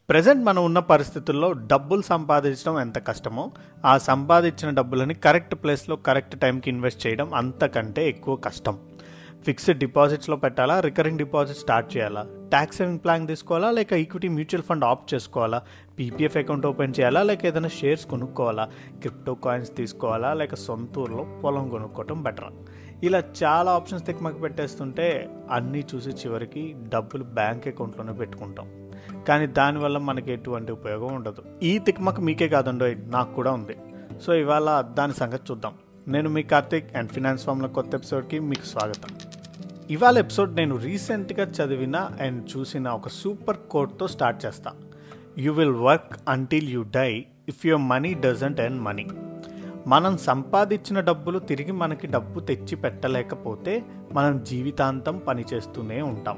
present మనం ఉన్న పరిస్థితుల్లో డబ్బులు సంపాదించడం ఎంత కష్టమో ఆ సంపాదించిన డబ్బులని కరెక్ట్ ప్లేస్లో కరెక్ట్ టైంకి ఇన్వెస్ట్ చేయడం అంతకంటే ఎక్కువ కష్టం ఫిక్స్డ్ డిపాజిట్స్లో పెట్టాలా రికరింగ్ డిపాజిట్ స్టార్ట్ చేయాలా ట్యాక్స్ సేవింగ్ ప్లాన్ తీసుకోవాలా లేక ఈక్విటీ మ్యూచువల్ ఫండ్ ఆప్ట్ చేసుకోవాలా పీపీఎఫ్ అకౌంట్ ఓపెన్ చేయాలా లేక ఏదైనా షేర్స్ కొనుక్కోవాలా క్రిప్టో కాయిన్స్ తీసుకోవాలా లేక సొంత ఊర్లో పొలం కొనుక్కోవటం బెటర్ ఇలా చాలా ఆప్షన్స్ తిక్కమకి పెట్టేస్తుంటే అన్నీ చూసి చివరికి డబ్బులు బ్యాంక్ అకౌంట్లోనే పెట్టుకుంటాం కానీ దానివల్ల మనకి ఎటువంటి ఉపయోగం ఉండదు ఈ తిక్మక మీకే కాదండో నాకు కూడా ఉంది సో ఇవాళ దాని సంగతి చూద్దాం నేను మీ కార్తిక్ అండ్ ఫినాన్స్ ఫామ్ల కొత్త ఎపిసోడ్కి మీకు స్వాగతం ఇవాళ ఎపిసోడ్ నేను రీసెంట్గా చదివిన అండ్ చూసిన ఒక సూపర్ కోడ్తో స్టార్ట్ చేస్తా you will work until you die if your money doesn't earn money మనం సంపాదించిన డబ్బులు తిరిగి మనకి డబ్బు తెచ్చి పెట్టలేకపోతే మనం జీవితాంతం పనిచేస్తూనే ఉంటాం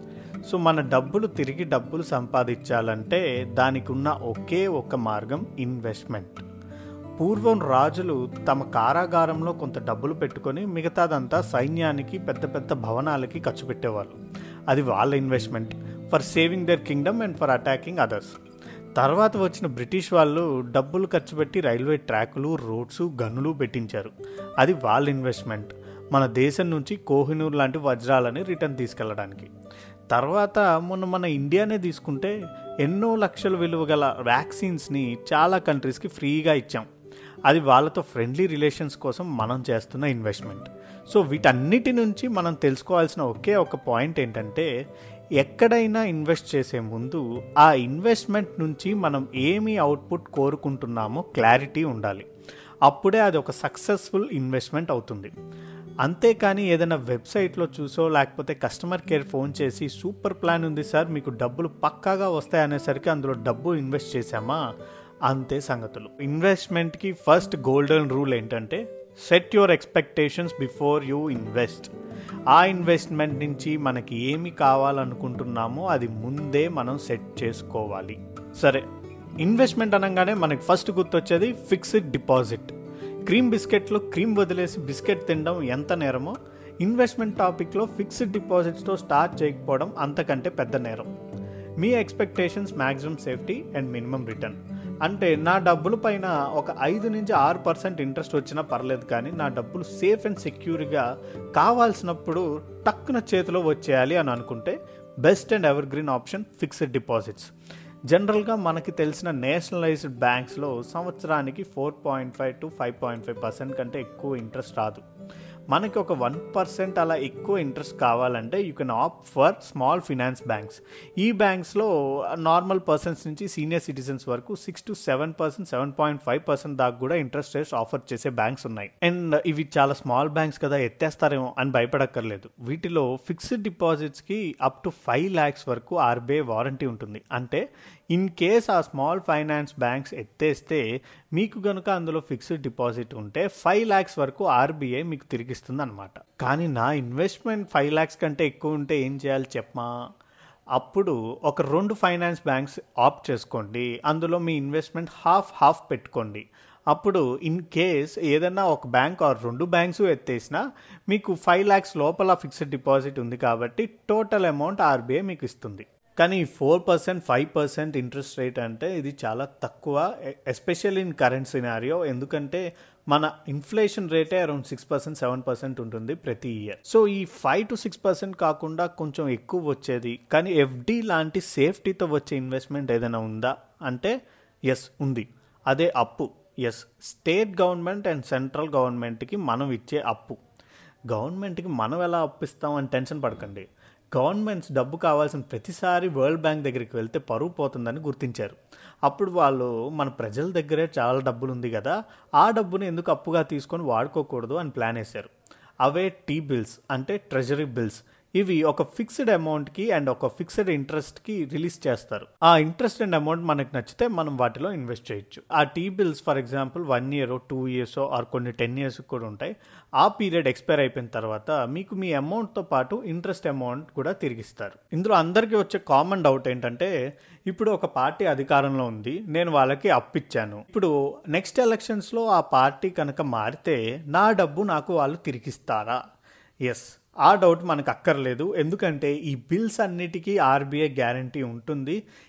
సో మన డబ్బులు తిరిగి డబ్బులు సంపాదించాలంటే దానికి ఉన్న ఒకే ఒక మార్గం ఇన్వెస్ట్మెంట్ పూర్వం రాజులు తమ కారాగారంలో కొంత డబ్బులు పెట్టుకొని మిగతాదంతా సైన్యానికి పెద్ద పెద్ద భవనాలకి ఖర్చు పెట్టేవాళ్ళు అది వాళ్ళ investment for saving their kingdom and for attacking others తర్వాత వచ్చిన బ్రిటిష్ వాళ్ళు డబ్బులు ఖర్చు పెట్టి రైల్వే ట్రాకులు రోడ్స్ గనులు పెట్టించారు అది వాళ్ళ ఇన్వెస్ట్మెంట్ మన దేశం నుంచి కోహినూర్ లాంటి వజ్రాలని రిటర్న్ తీసుకెళ్ళడానికి తర్వాత మొన్న మన ఇండియానే తీసుకుంటే ఎన్నో లక్షల విలువ గల వ్యాక్సిన్స్ని చాలా కంట్రీస్కి ఫ్రీగా ఇచ్చాం అది వాళ్ళతో ఫ్రెండ్లీ రిలేషన్స్ కోసం మనం చేస్తున్న ఇన్వెస్ట్మెంట్ సో వీటన్నిటి నుంచి మనం తెలుసుకోవాల్సిన ఒకే ఒక పాయింట్ ఏంటంటే ఎక్కడైనా ఇన్వెస్ట్ చేసే ముందు ఆ ఇన్వెస్ట్మెంట్ నుంచి మనం ఏమి అవుట్పుట్ కోరుకుంటున్నామో క్లారిటీ ఉండాలి అప్పుడే అది ఒక సక్సెస్ఫుల్ ఇన్వెస్ట్మెంట్ అవుతుంది అంతేకాని ఏదైనా వెబ్సైట్లో చూసో లేకపోతే కస్టమర్ కేర్ ఫోన్ చేసి సూపర్ ప్లాన్ ఉంది సార్ మీకు డబ్బులు పక్కాగా వస్తాయనేసరికి అందులో డబ్బు ఇన్వెస్ట్ చేశామా అంతే సంగతులు ఇన్వెస్ట్మెంట్కి ఫస్ట్ గోల్డెన్ రూల్ ఏంటంటే set your expectations before you invest ఆ ఇన్వెస్ట్మెంట్ నుంచి మనకి ఏమి కావాలనుకుంటున్నామో అది ముందే మనం సెట్ చేసుకోవాలి సరే ఇన్వెస్ట్మెంట్ అనగానే మనకి ఫస్ట్ గుర్తొచ్చేది ఫిక్స్డ్ డిపాజిట్ క్రీమ్ బిస్కెట్లో క్రీమ్ వదిలేసి బిస్కెట్ తినడం ఎంత నేరమో ఇన్వెస్ట్మెంట్ టాపిక్లో ఫిక్స్డ్ డిపాజిట్స్తో స్టార్ట్ చేయకపోవడం అంతకంటే పెద్ద నేరం మీ expectations maximum safety and minimum return అంటే నా డబ్బుల పైన ఒక ఐదు నుంచి ఆరు పర్సెంట్ ఇంట్రెస్ట్ వచ్చినా పర్లేదు కానీ నా డబ్బులు సేఫ్ అండ్ సెక్యూర్గా కావాల్సినప్పుడు టక్కున చేతిలో వచ్చేయాలి అని అనుకుంటే best and evergreen option fixed deposits జనరల్గా మనకి తెలిసిన నేషనలైజ్డ్ బ్యాంక్స్లో సంవత్సరానికి four point five to five point five percent కంటే ఎక్కువ ఇంట్రెస్ట్ రాదు మనకి ఒక వన్ పర్సెంట్ అలా ఎక్కువ ఇంట్రెస్ట్ కావాలంటే you can opt for small finance banks ఈ బ్యాంక్స్లో నార్మల్ పర్సన్స్ నుంచి సీనియర్ సిటిజన్స్ వరకు six to seven percent seven point five percent దాకా కూడా ఇంట్రెస్ట్ రేట్స్ ఆఫర్ చేసే బ్యాంక్స్ ఉన్నాయి అండ్ ఇవి చాలా స్మాల్ బ్యాంక్స్ కదా ఎత్తేస్తారేమో అని భయపడక్కర్లేదు వీటిలో ఫిక్స్డ్ డిపాజిట్స్కి అప్ టు ఫైవ్ ల్యాక్స్ వరకు ఆర్బీఐ వారంటీ ఉంటుంది అంటే ఇన్ కేస్ ఆ స్మాల్ ఫైనాన్స్ బ్యాంక్స్ ఎత్తేస్తే మీకు గనుక అందులో ఫిక్స్డ్ డిపాజిట్ ఉంటే ఫైవ్ ల్యాక్స్ వరకు ఆర్బీఐ మీకు తిరిగిస్తుంది అనమాట కానీ నా ఇన్వెస్ట్మెంట్ ఫైవ్ ల్యాక్స్ కంటే ఎక్కువ ఉంటే ఏం చేయాలి చెప్పమా అప్పుడు ఒక రెండు ఫైనాన్స్ బ్యాంక్స్ ఆప్ట్ చేసుకోండి అందులో మీ ఇన్వెస్ట్మెంట్ హాఫ్ హాఫ్ పెట్టుకోండి అప్పుడు ఇన్ కేస్ ఏదైనా ఒక బ్యాంక్ ఆర్ రెండు బ్యాంక్స్ ఎత్తేసినా మీకు ఫైవ్ ల్యాక్స్ లోపల ఫిక్స్డ్ డిపాజిట్ ఉంది కాబట్టి టోటల్ అమౌంట్ ఆర్బీఐ మీకు ఇస్తుంది కానీ four percent five percent interest rate అంటే ఇది చాలా తక్కువ ఎస్పెషల్ ఇన్ కరెంట్ సినారియో ఎందుకంటే మన ఇన్ఫ్లేషన్ రేటే around six percent seven percent ఉంటుంది ప్రతి ఇయర్ సో ఈ ఫైవ్ టు సిక్స్ పర్సెంట్ కాకుండా కొంచెం ఎక్కువ వచ్చేది కానీ ఎఫ్డి లాంటి సేఫ్టీతో వచ్చే ఇన్వెస్ట్మెంట్ ఏదైనా ఉందా అంటే ఎస్ ఉంది అదే అప్పు as state government and central గవర్నమెంట్కి మనం ఇచ్చే అప్పు గవర్నమెంట్కి మనం ఎలా అప్పిస్తాం అని టెన్షన్ పడకండి గవర్నమెంట్స్ డబ్బు కావాల్సిన ప్రతిసారి వరల్డ్ బ్యాంక్ దగ్గరికి వెళ్తే పరువు పోతుందని గుర్తించారు అప్పుడు వాళ్ళు మన ప్రజల దగ్గరే చాలా డబ్బులు ఉంది కదా ఆ డబ్బుని ఎందుకు అప్పుగా తీసుకొని వాడుకోకూడదు అని ప్లాన్ వేశారు అవే టీ బిల్స్ అంటే ట్రెజరీ బిల్స్ ఇవి ఒక ఫిక్స్డ్ అమౌంట్కి అండ్ ఒక ఫిక్స్డ్ ఇంట్రెస్ట్కి రిలీజ్ చేస్తారు ఆ ఇంట్రెస్ట్ అండ్ అమౌంట్ మనకు నచ్చితే మనం వాటిలో ఇన్వెస్ట్ చేయొచ్చు ఆ T bills for example one year two years or కొన్ని టెన్ ఇయర్స్ కూడా ఉంటాయి ఆ పీరియడ్ ఎక్స్పైర్ అయిపోయిన తర్వాత మీకు మీ అమౌంట్తో పాటు ఇంట్రెస్ట్ అమౌంట్ కూడా తిరిగిస్తారు ఇందులో అందరికీ వచ్చే కామన్ డౌట్ ఏంటంటే ఇప్పుడు ఒక పార్టీ అధికారంలో ఉంది నేను వాళ్ళకి అప్పిచ్చాను ఇప్పుడు నెక్స్ట్ ఎలక్షన్స్లో ఆ పార్టీ కనుక మారితే నా డబ్బు నాకు వాళ్ళు తిరిగిస్తారా ఎస్ ఆ డౌట్ మనకు అక్కర్లేదు ఎందుకంటే ఈ బిల్స్ అన్నిటికీ ఆర్బీఐ గ్యారంటీ ఉంటుంది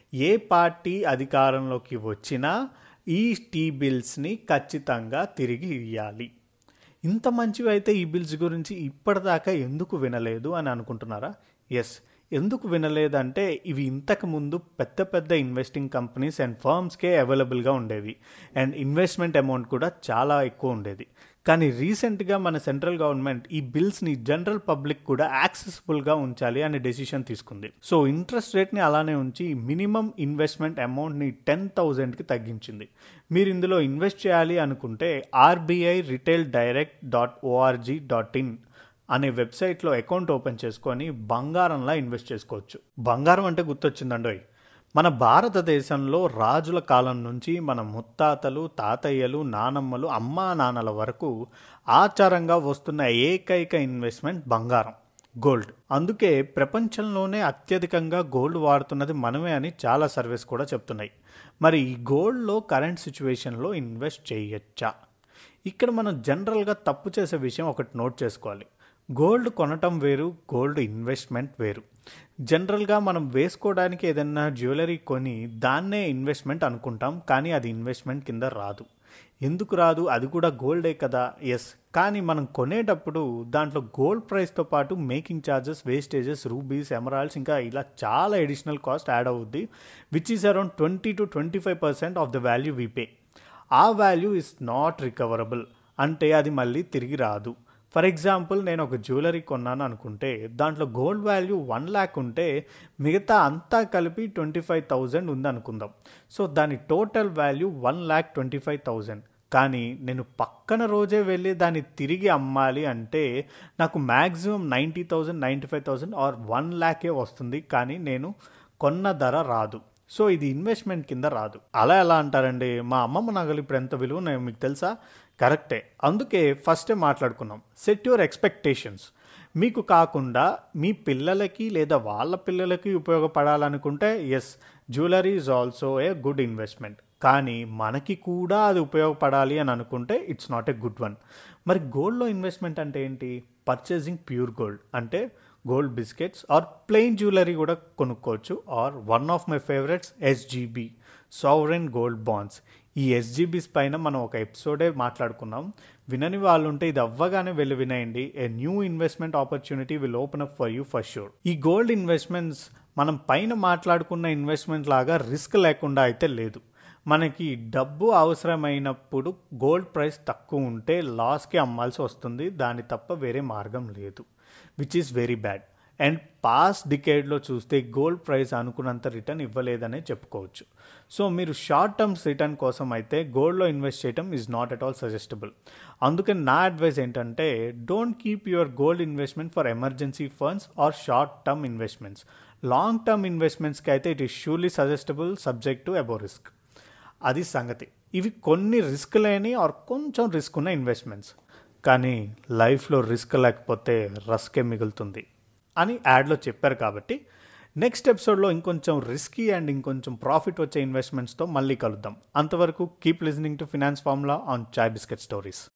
ఏ పార్టీ అధికారంలోకి వచ్చినా ఈ టీ బిల్స్ని ఖచ్చితంగా తిరిగి ఇవ్వాలి ఇంత మంచివి అయితే ఈ బిల్స్ గురించి ఇప్పటిదాకా ఎందుకు వినలేదు అని అనుకుంటున్నారా ఎస్ ఎందుకు వినలేదంటే ఇవి ఇంతకు ముందు పెద్ద పెద్ద ఇన్వెస్టింగ్ కంపెనీస్ అండ్ ఫర్మ్స్కే అవైలబుల్గా ఉండేవి అండ్ ఇన్వెస్ట్మెంట్ అమౌంట్ కూడా చాలా ఎక్కువ ఉండేది కానీ రీసెంట్గా మన సెంట్రల్ గవర్నమెంట్ ఈ బిల్స్ని జనరల్ పబ్లిక్ కూడా యాక్సెసిబుల్గా ఉంచాలి అనే డెసిషన్ తీసుకుంది సో ఇంట్రెస్ట్ రేట్ని అలానే ఉంచి మినిమం ఇన్వెస్ట్మెంట్ అమౌంట్ని టెన్ థౌజండ్కి తగ్గించింది మీరు ఇందులో ఇన్వెస్ట్ చేయాలి అనుకుంటే RBI retail direct dot org dot in అనే వెబ్సైట్లో అకౌంట్ ఓపెన్ చేసుకొని బంగారంలా ఇన్వెస్ట్ చేసుకోవచ్చు బంగారం అంటే గుర్తొచ్చిందండోయ్ మన భారతదేశంలో రాజుల కాలం నుంచి మన ముత్తాతలు తాతయ్యలు నానమ్మలు అమ్మా నాన్నల వరకు ఆచారంగా వస్తున్న ఏకైక ఇన్వెస్ట్మెంట్ బంగారం గోల్డ్ అందుకే ప్రపంచంలోనే అత్యధికంగా గోల్డ్ వాడుతున్నది మనమే అని చాలా సర్వీస్ కూడా చెప్తున్నాయి మరి ఈ గోల్డ్లో కరెంట్ సిచ్యువేషన్లో ఇన్వెస్ట్ చేయొచ్చా ఇక్కడ మనం జనరల్గా తప్పు చేసే విషయం ఒకటి నోట్ చేసుకోవాలి గోల్డ్ కొనటం వేరు గోల్డ్ ఇన్వెస్ట్మెంట్ వేరు జనరల్గా మనం వేసుకోవడానికి ఏదైనా జ్యువెలరీ కొని దాన్నే ఇన్వెస్ట్మెంట్ అనుకుంటాం కానీ అది ఇన్వెస్ట్మెంట్ కింద రాదు ఎందుకు రాదు అది కూడా గోల్డే కదా ఎస్ కానీ మనం కొనేటప్పుడు దాంట్లో గోల్డ్ ప్రైస్తో పాటు making charges wastages rubies emeralds ఇంకా ఇలా చాలా ఎడిషనల్ కాస్ట్ యాడ్ అవుద్ది which is around twenty to twenty five percent of the value we pay ఆ వాల్యూ ఇస్ నాట్ రికవరబుల్ అంటే అది మళ్ళీ తిరిగి రాదు ఫర్ ఎగ్జాంపుల్ నేను ఒక జ్యువెలరీ కొన్నాను అనుకుంటే దాంట్లో గోల్డ్ వాల్యూ వన్ ల్యాక్ ఉంటే మిగతా అంతా కలిపి ట్వంటీ ఫైవ్ థౌజండ్ ఉందనుకుందాం సో దాని total value one lakh twenty five thousand కానీ నేను పక్కన రోజే వెళ్ళి దాన్ని తిరిగి అమ్మాలి అంటే నాకు maximum ninety thousand ninety five thousand or one ల్యాకే వస్తుంది కానీ నేను కొన్న ధర రాదు సో ఇది ఇన్వెస్ట్మెంట్ కింద రాదు అలా ఎలా అంటారండి మా అమ్మమ్మ నగలు ఇప్పుడు ఎంత విలువ ఉన్నాయో మీకు తెలుసా కరెక్టే అందుకే ఫస్టే మాట్లాడుకున్నాం సెట్ యువర్ ఎక్స్పెక్టేషన్స్ మీకు కాకుండా మీ పిల్లలకి లేదా వాళ్ళ పిల్లలకి ఉపయోగపడాలనుకుంటే yes jewellery is also a good investment కానీ మనకి కూడా అది ఉపయోగపడాలి అని అనుకుంటే it's not a good one మరి గోల్డ్లో ఇన్వెస్ట్మెంట్ అంటే ఏంటి పర్చేసింగ్ ప్యూర్ గోల్డ్ అంటే gold biscuits or plain jewellery కూడా కొనుక్కోవచ్చు or one of my favourites SGB sovereign gold bonds ఈ ఎస్జీబీస్ పైన మనం ఒక ఎపిసోడే మాట్లాడుకున్నాం వినని వాళ్ళు ఉంటే ఇది అవ్వగానే వెళ్ళి వినేయండి a new investment opportunity will open up for you for sure ఈ గోల్డ్ ఇన్వెస్ట్మెంట్స్ మనం పైన మాట్లాడుకున్న ఇన్వెస్ట్మెంట్ లాగా రిస్క్ లేకుండా అయితే లేదు మనకి డబ్బు అవసరమైనప్పుడు గోల్డ్ ప్రైస్ తక్కువ ఉంటే లాస్కి అమ్మాల్సి వస్తుంది దాని తప్ప వేరే మార్గం లేదు which is very bad and past డికేడ్లో చూస్తే గోల్డ్ ప్రైస్ అనుకున్నంత రిటర్న్ ఇవ్వలేదనే చెప్పుకోవచ్చు సో మీరు షార్ట్ టర్మ్స్ రిటర్న్ కోసం అయితే గోల్డ్లో ఇన్వెస్ట్ చేయడం is not at all suggestible అందుకని నా అడ్వైస్ ఏంటంటే don't keep your gold investment for emergency funds or short term investments long term ఇన్వెస్ట్మెంట్స్కి అయితే it is surely suggestible subject to above risk అది సంగతి ఇవి కొన్ని రిస్క్ లేని ఆర్ కొంచెం రిస్క్ ఉన్న ఇన్వెస్ట్మెంట్స్ కానీ లైఫ్లో రిస్క్ లేకపోతే రస్కే మిగులుతుంది అని యాడ్లో చెప్పారు కాబట్టి నెక్స్ట్ ఎపిసోడ్లో ఇంకొంచెం రిస్కీ అండ్ ఇంకొంచెం ప్రాఫిట్ వచ్చే ఇన్వెస్ట్మెంట్స్తో మళ్ళీ కలుద్దాం అంతవరకు keep listening to finance formula on chai biscuit stories